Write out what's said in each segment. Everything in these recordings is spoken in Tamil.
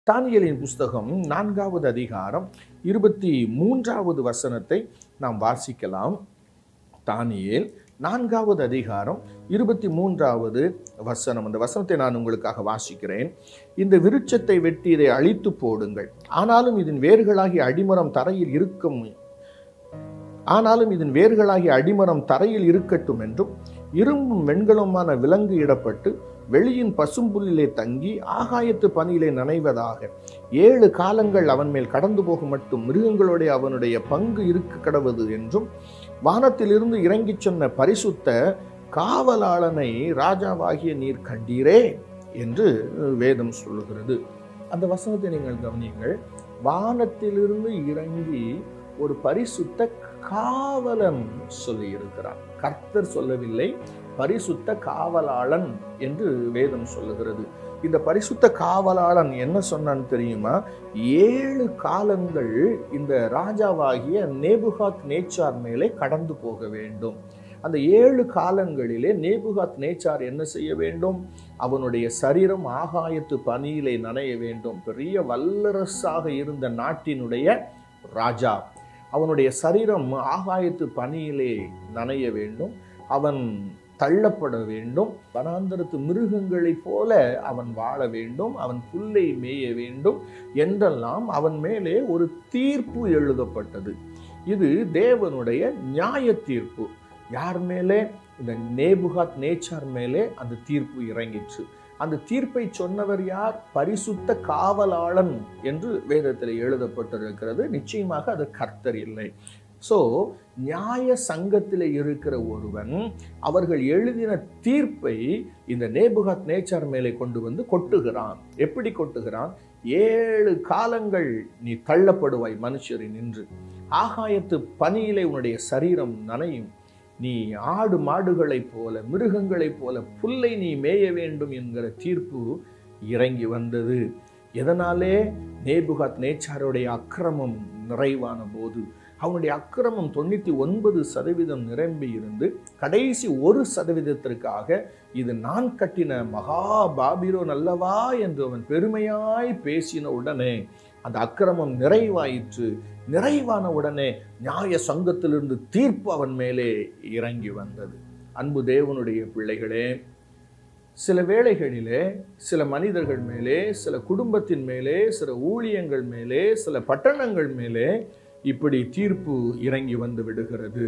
தானியலின் புஸ்தகம் நான்காவது அதிகாரம் இருபத்தி மூன்றாவது வசனத்தை நாம் வாசிக்கலாம் தானியேல் நான்காவது அதிகாரம் இருபத்தி மூன்றாவது வசனம் அந்த வசனத்தை நான் உங்களுக்காக வாசிக்கிறேன் இந்த விருட்சத்தை வெட்டி இதை அழித்து போடுங்கள் ஆனாலும் இதன் வேர்களாகிய அடிமரம் தரையில் இருக்கும் ஆனாலும் இதன் வேர்களாகிய அடிமரம் தரையில் இருக்கட்டும் என்றும் இரும்பும் வெண்கலமான விலங்கு இடப்பட்டு வெளியின் பசும்புல்லிலே தங்கி ஆகாயத்து பனியிலே நனைவதாக ஏழு காலங்கள் அவன் மேல் கடந்து போகும் மட்டும் மிருகங்களுடைய அவனுடைய பங்கு இருக்க கடவுது என்றும் வானத்திலிருந்து இறங்கிச் சொன்ன பரிசுத்த காவலாளனை ராஜாவாகிய நீர் கண்டீரே என்று வேதம் சொல்லுகிறது அந்த வசனத்தை நீங்கள் கவனியுங்கள் வானத்திலிருந்து இறங்கி ஒரு பரிசுத்த காவலன் சொல்லி இருக்கிறார் கர்த்தர் சொல்லவில்லை பரிசுத்த காவலாளன் என்று வேதம் சொல்லுகிறது இந்த பரிசுத்த காவலாளன் என்ன சொன்னான்னு தெரியுமா ஏழு காலங்கள் இந்த ராஜாவாகிய நேபுகாத் நேச்சார் மேலே கடந்து போக வேண்டும் அந்த ஏழு காலங்களிலே நேபுகாத் நேச்சார் என்ன செய்ய வேண்டும் அவனுடைய சரீரம் ஆகாயத்து பனியிலே நனைய வேண்டும் பெரிய வல்லரசாக இருந்த நாட்டினுடைய ராஜா அவனுடைய சரீரம் ஆகாயத்து பனியிலே நனைய வேண்டும் அவன் தள்ளப்பட வேண்டும் வனாந்தரத்து மிருகங்களைப் போல அவன் வாழ வேண்டும் அவன் புல்லை மேய வேண்டும் என்றெல்லாம் அவன் மேலே ஒரு தீர்ப்பு எழுதப்பட்டது இது தேவனுடைய நியாய தீர்ப்பு யார் மேலே இந்த நேபுகாத் நேச்சார் மேலே அந்த தீர்ப்பு இறங்கிற்று அந்த தீர்ப்பை சொன்னவர் யார் பரிசுத்த காவலாளன் என்று வேதத்தில் எழுதப்பட்டிருக்கிறது நிச்சயமாக அது கர்த்தர் இல்லை ஸோ நியாய சங்கத்தில் இருக்கிற ஒருவன் அவர்கள் எழுதின தீர்ப்பை இந்த நேபுகாத் நேச்சர் மேலே கொண்டு வந்து கொட்டுகிறான் எப்படி கொட்டுகிறான் ஏழு காலங்கள் நீ தள்ளப்படுவாய் மனுஷரை நின்று ஆகாயத்து பனியிலே உன்னுடைய சரீரம் நனையும் நீ ஆடு மாடுகளைப் போல மிருகங்களைப் போல புல்லை நீ மேய வேண்டும் என்கிற தீர்ப்பு இறங்கி வந்தது எதனாலே நேபுகாத் நேச்சாருடைய அக்கிரமம் நிறைவான போது அவனுடைய அக்கிரமம் தொண்ணூற்றி ஒன்பது சதவீதம் நிரம்பி இருந்து கடைசி ஒரு சதவீதத்திற்காக இது நான் கட்டின மகா பாபிரோ நல்லவா என்று அவன் பெருமையாய் பேசின உடனே அந்த அக்கிரமம் நிறைவாயிற்று நிறைவான உடனே நியாய சங்கத்திலிருந்து தீர்ப்பு அவன் மேலே இறங்கி வந்தது அன்பு தேவனுடைய பிள்ளைகளே சில வேளைகளிலே சில மனிதர்கள் மேலே சில குடும்பத்தின் மேலே சில ஊழியங்கள் மேலே சில பட்டணங்கள் மேலே இப்படி தீர்ப்பு இறங்கி வந்து விடுகிறது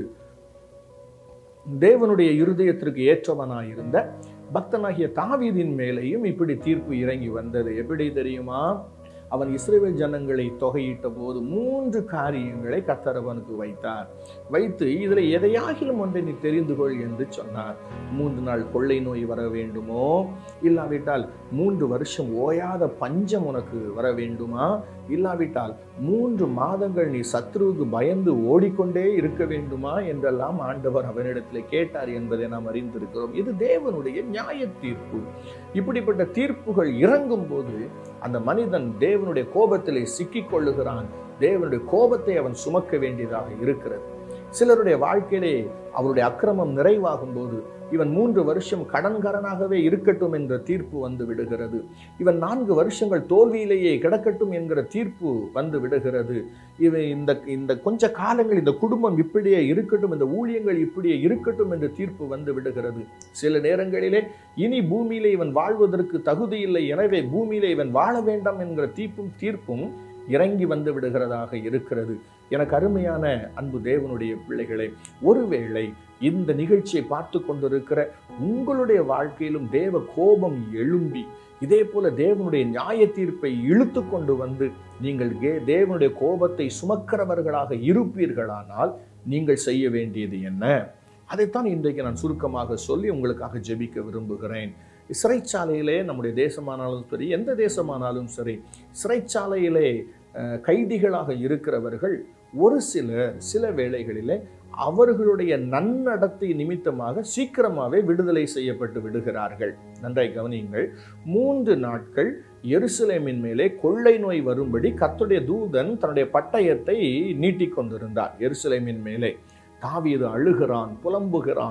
தேவனுடைய இருதயத்திற்கு ஏற்றவனாயிருந்த பக்தனாகிய தாவீதின் மேலேயும் இப்படி தீர்ப்பு இறங்கி வந்தது எப்படி தெரியுமா அவன் இஸ்ரேல் ஜனங்களை தொகையிட்ட போது மூன்று காரியங்களை கத்தர் அவனுக்கு வைத்தார் வைத்து இதில் எதையாகிலும் ஒன்றை நீ தெரிந்து கொள் என்று சொன்னார் மூன்று நாள் கொள்ளை நோய் வர வேண்டுமோ இல்லாவிட்டால் மூன்று வருஷம் ஓயாத பஞ்சம் உனக்கு வர வேண்டுமா இல்லாவிட்டால் மூன்று மாதங்கள் நீ சத்ருவுக்கு பயந்து ஓடிக்கொண்டே இருக்க வேண்டுமா என்றெல்லாம் ஆண்டவர் அவனிடத்தில் கேட்டார் என்பதை நாம் அறிந்திருக்கிறோம் இது தேவனுடைய நியாய தீர்ப்பு இப்படிப்பட்ட தீர்ப்புகள் இறங்கும் போது அந்த மனிதன் தேவனுடைய கோபத்திலே சிக்கிக் கொள்ளுகிறான் தேவனுடைய கோபத்தை அவன் சுமக்க வேண்டியதாக இருக்கிறது சிலருடைய வாழ்க்கையிலே அவருடைய அக்கிரமம் நிறைவாகும் போது இவன் மூன்று வருஷம் கடன்காரனாகவே இருக்கட்டும் என்ற தீர்ப்பு வந்து விடுகிறது இவன் நான்கு வருஷங்கள் தோல்வியிலேயே கிடக்கட்டும் என்கிற தீர்ப்பு வந்து விடுகிறது இவன் இந்த இந்த கொஞ்ச காலங்கள் இந்த குடும்பம் இப்படியே இருக்கட்டும் இந்த ஊழியங்கள் இப்படியே இருக்கட்டும் என்ற தீர்ப்பு வந்து விடுகிறது சில நேரங்களிலே இனி பூமியிலே இவன் வாழ்வதற்கு தகுதி இல்லை எனவே பூமியிலே இவன் வாழ வேண்டாம் என்கிற தீர்ப்பும் தீர்ப்பும் இறங்கி வந்து விடுகிறதாக இருக்கிறது எனக்கு அருமையான அன்பு தேவனுடைய பிள்ளைகளே ஒருவேளை இந்த நிகழ்ச்சியை பார்த்து கொண்டிருக்கிற உங்களுடைய வாழ்க்கையிலும் தேவ கோபம் எழும்பி இதே போல தேவனுடைய நியாய தீர்ப்பை இழுத்து கொண்டு வந்து நீங்கள் தேவனுடைய கோபத்தை சுமக்கிறவர்களாக இருப்பீர்களானால் நீங்கள் செய்ய வேண்டியது என்ன அதைத்தான் இன்றைக்கு நான் சுருக்கமாக சொல்லி உங்களுக்காக ஜெபிக்க விரும்புகிறேன் சிறைச்சாலையிலே நம்முடைய தேசமானாலும் சரி எந்த தேசமானாலும் சரி சிறைச்சாலையிலே கைதிகளாக இருக்கிறவர்கள் ஒரு சிலர் சில வேளைகளிலே அவர்களுடைய நன்னடத்தை நிமித்தமாக சீக்கிரமாகவே விடுதலை செய்யப்பட்டு விடுகிறார்கள் நன்றாய் கவனியுங்கள் மூன்று நாட்கள் எருசலேமின் மேலே கொள்ளை நோய் வரும்படி கத்துடைய தூதன் தன்னுடைய பட்டயத்தை நீட்டிக் கொண்டிருந்தார் எருசலேமின் மேலே தாவீது அழுகிறான் புலம்புகிறான்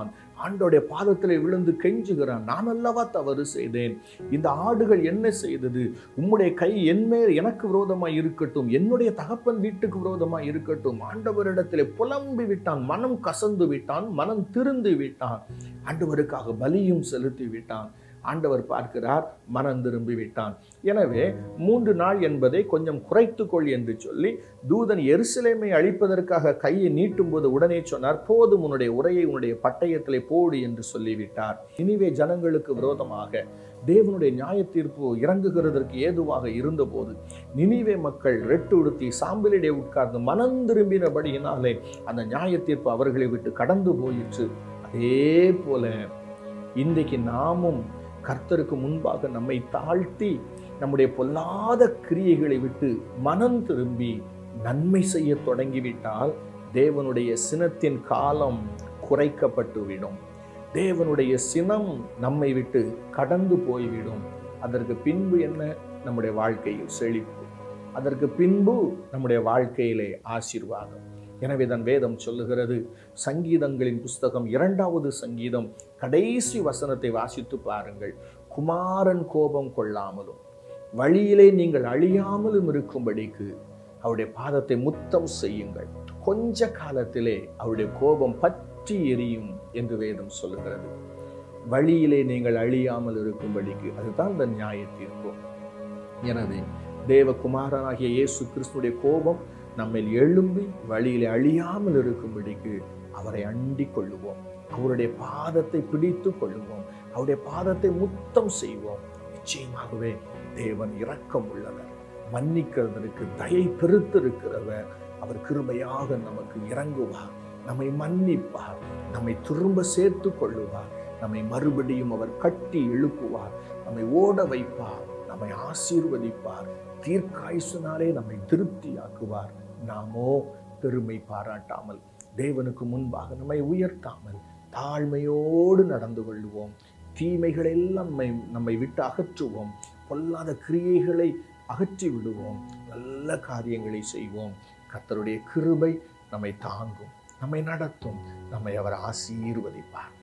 ஆண்டோடைய பாதத்திலே விழுந்து கெஞ்சுகிறான் நான் அல்லவா தவறு செய்தேன் இந்த ஆடுகள் என்ன செய்தது உம்முடைய கை என் மேல் எனக்கு விரோதமாய் இருக்கட்டும் என்னுடைய தகப்பன் வீட்டுக்கு விரோதமாய் இருக்கட்டும் ஆண்டவரிடத்திலே புலம்பி விட்டான் மனம் கசந்து விட்டான் மனம் திருந்து விட்டான் ஆண்டவருக்காக பலியும் செலுத்தி விட்டான் ஆண்டவர் பார்க்கிறார் மனம் திரும்பி விட்டான் எனவே மூன்று நாள் என்பதை கொஞ்சம் குறைத்துக்கொள் என்று சொல்லி தூதன் எருசலேமை அழிப்பதற்காக கையை நீட்டும் போது உடனே சொன்னார் போதும் உன்னுடைய உரையை உன்னுடைய பட்டயத்திலே போடு என்று சொல்லிவிட்டார் இனிவே ஜனங்களுக்கு விரோதமாக தேவனுடைய நியாய தீர்ப்பு இறங்குகிறதற்கு ஏதுவாக இருந்தபோது நினிவே மக்கள் ரெட்டு உடுத்தி சாம்பலிலே உட்கார்ந்து மனம் திரும்பினபடியினாலே அந்த நியாய தீர்ப்பு அவர்களை விட்டு கடந்து போயிற்று அதே போல இன்றைக்கு நாமும் கர்த்தருக்கு முன்பாக நம்மை தாழ்த்தி நம்முடைய பொல்லாத கிரியைகளை விட்டு மனம் திரும்பி நன்மை செய்ய தொடங்கிவிட்டால் தேவனுடைய சினத்தின் காலம் குறைக்கப்பட்டுவிடும் தேவனுடைய சினம் நம்மை விட்டு கடந்து போய்விடும் அதற்கு பின்பு என்ன நம்முடைய வாழ்க்கையில் செழிப்பு அதற்கு பின்பு நம்முடைய வாழ்க்கையிலே ஆசீர்வாதம் எனவே தான் வேதம் சொல்லுகிறது சங்கீதங்களின் புஸ்தகம் இரண்டாவது சங்கீதம் கடைசி வசனத்தை வாசித்து பாருங்கள் குமாரன் கோபம் கொள்ளாமலும் வழியிலே நீங்கள் அழியாமலும் இருக்கும்படிக்கு அவருடைய பாதத்தை முத்தம் செய்யுங்கள் கொஞ்ச காலத்திலே அவருடைய கோபம் பற்றி எரியும் என்று வேதம் சொல்லுகிறது வழியிலே நீங்கள் அழியாமல் இருக்கும்படிக்கு அதுதான் இந்த நியாய தீர்ப்பு எனவே தேவகுமாரனாகிய இயேசு கிறிஸ்துடைய கோபம் நம்மில் எழும்பி வழியிலே அழியாமல் இருக்கும்படிக்கு அவரை அண்டிக் கொள்ளுவோம் அவருடைய பாதத்தை பிடித்து கொள்ளுவோம் அவருடைய பாதத்தை முத்தம் செய்வோம் நிச்சயமாகவே தேவன் இரக்கம் உள்ளவர் மன்னிக்கிறதற்கு தயை பெருத்திருக்கிறவர் அவர் கிருபையாக நமக்கு இறங்குவார் நம்மை மன்னிப்பார் நம்மை திரும்ப சேர்த்து கொள்ளுவார் நம்மை மறுபடியும் அவர் கட்டி எழுப்புவார் நம்மை ஓட வைப்பார் நம்மை ஆசீர்வதிப்பார் தீர்க்காயுசுனாலே நம்மை திருப்தியாக்குவார் நாமோ பெருமை பாராட்டாமல் தேவனுக்கு முன்பாக நம்மை உயர்த்தாமல் தாழ்மையோடு நடந்து கொள்வோம் தீமைகள் எல்லாம் நம்மை நம்மை விட்டு அகற்றுவோம் பொல்லாத கிரியைகளை அகற்றி விடுவோம் நல்ல காரியங்களை செய்வோம் கர்த்தருடைய கிருபை நம்மை தாங்கும் நம்மை நடத்தும் நம்மை அவர் ஆசீர்வதிப்பார்